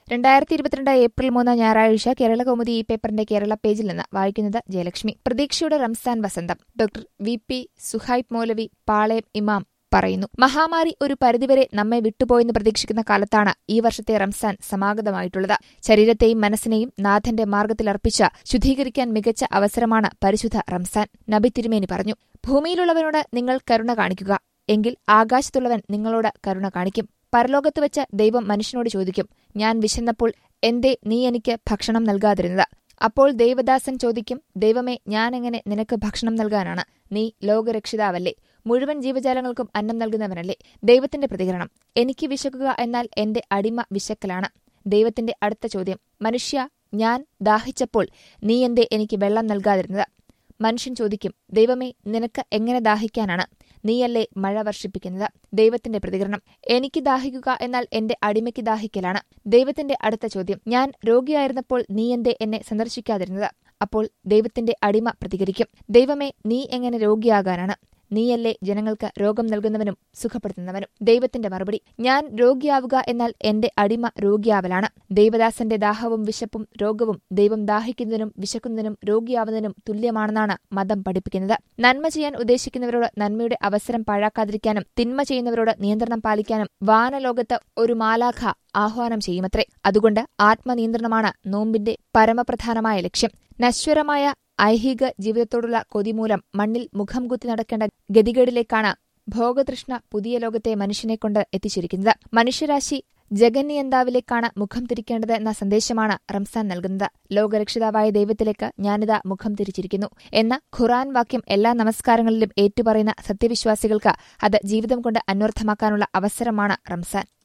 രണ്ടായിരത്തി ഇരുപത്തിരണ്ട് ഏപ്രിൽ മൂന്ന് ഞായറാഴ്ച കേരള കൗമുദി ഈ പേപ്പറിന്റെ കേരള പേജിൽ നിന്ന് വായിക്കുന്നത് ജയലക്ഷ്മി പ്രതീക്ഷയുടെ റംസാൻ വസന്തം ഡോക്ടർ വി പി സുഹൈബ് മൗലവി പാളയം ഇമാം പറയുന്നു മഹാമാരി ഒരു പരിധിവരെ നമ്മെ വിട്ടുപോയെന്ന് പ്രതീക്ഷിക്കുന്ന കാലത്താണ് ഈ വർഷത്തെ റംസാൻ സമാഗതമായിട്ടുള്ളത് ശരീരത്തെയും മനസ്സിനെയും നാഥന്റെ മാർഗത്തിലർപ്പിച്ച് ശുദ്ധീകരിക്കാൻ മികച്ച അവസരമാണ് പരിശുദ്ധ റംസാൻ നബി തിരുമേനി പറഞ്ഞു ഭൂമിയിലുള്ളവനോട് നിങ്ങൾ കരുണ കാണിക്കുക എങ്കിൽ ആകാശത്തുള്ളവൻ നിങ്ങളോട് കരുണ കാണിക്കും പരലോകത്ത് വെച്ച് ദൈവം മനുഷ്യനോട് ചോദിക്കും ഞാൻ വിശന്നപ്പോൾ എന്തേ നീ എനിക്ക് ഭക്ഷണം നൽകാതിരുന്നത് അപ്പോൾ ദേവദാസൻ ചോദിക്കും ദൈവമേ ഞാനെങ്ങനെ നിനക്ക് ഭക്ഷണം നൽകാനാണ് നീ ലോകരക്ഷിതാവല്ലേ മുഴുവൻ ജീവജാലങ്ങൾക്കും അന്നം നൽകുന്നവനല്ലേ ദൈവത്തിന്റെ പ്രതികരണം എനിക്ക് വിശക്കുക എന്നാൽ എന്റെ അടിമ വിശക്കലാണ് ദൈവത്തിന്റെ അടുത്ത ചോദ്യം മനുഷ്യ ഞാൻ ദാഹിച്ചപ്പോൾ നീ എന്തേ എനിക്ക് വെള്ളം നൽകാതിരുന്നത് മനുഷ്യൻ ചോദിക്കും ദൈവമേ നിനക്ക് എങ്ങനെ ദാഹിക്കാനാണ് നീയല്ലേ മഴ വർഷിപ്പിക്കുന്നത് ദൈവത്തിന്റെ പ്രതികരണം എനിക്ക് ദാഹിക്കുക എന്നാൽ എന്റെ അടിമയ്ക്ക് ദാഹിക്കലാണ് ദൈവത്തിന്റെ അടുത്ത ചോദ്യം ഞാൻ രോഗിയായിരുന്നപ്പോൾ നീ എന്തേ എന്നെ സന്ദർശിക്കാതിരുന്നത് അപ്പോൾ ദൈവത്തിന്റെ അടിമ പ്രതികരിക്കും ദൈവമേ നീ എങ്ങനെ രോഗിയാകാനാണ് നീയല്ലേ ജനങ്ങൾക്ക് രോഗം നൽകുന്നവനും സുഖപ്പെടുത്തുന്നവനും ദൈവത്തിന്റെ മറുപടി ഞാൻ രോഗിയാവുക എന്നാൽ എന്റെ അടിമ രോഗിയാവലാണ് ദൈവദാസന്റെ ദാഹവും വിശപ്പും രോഗവും ദൈവം ദാഹിക്കുന്നതിനും വിശക്കുന്നതിനും രോഗിയാവുന്നതിനും തുല്യമാണെന്നാണ് മതം പഠിപ്പിക്കുന്നത് നന്മ ചെയ്യാൻ ഉദ്ദേശിക്കുന്നവരോട് നന്മയുടെ അവസരം പാഴാക്കാതിരിക്കാനും തിന്മ ചെയ്യുന്നവരോട് നിയന്ത്രണം പാലിക്കാനും വാനലോകത്ത് ഒരു മാലാഖ ആഹ്വാനം ചെയ്യുമത്രേ അതുകൊണ്ട് ആത്മനിയന്ത്രണമാണ് നോമ്പിന്റെ പരമപ്രധാനമായ ലക്ഷ്യം നശ്വരമായ ഐഹിക ജീവിതത്തോടുള്ള കൊതിമൂലം മണ്ണിൽ മുഖം കുത്തി നടക്കേണ്ട ഗതികേടിലേക്കാണ് ഭോഗതൃഷ്ണ പുതിയ ലോകത്തെ മനുഷ്യനെക്കൊണ്ട് എത്തിച്ചിരിക്കുന്നത് മനുഷ്യരാശി ജഗന്യന്താവിലേക്കാണ് മുഖം തിരിക്കേണ്ടത് എന്ന സന്ദേശമാണ് റംസാൻ നൽകുന്നത് ലോകരക്ഷിതാവായ ദൈവത്തിലേക്ക് ഞാനിതാ മുഖം തിരിച്ചിരിക്കുന്നു എന്ന ഖുറാൻ വാക്യം എല്ലാ നമസ്കാരങ്ങളിലും ഏറ്റുപറയുന്ന സത്യവിശ്വാസികൾക്ക് അത് ജീവിതം കൊണ്ട് അന്വർത്ഥമാക്കാനുള്ള അവസരമാണ് റംസാൻ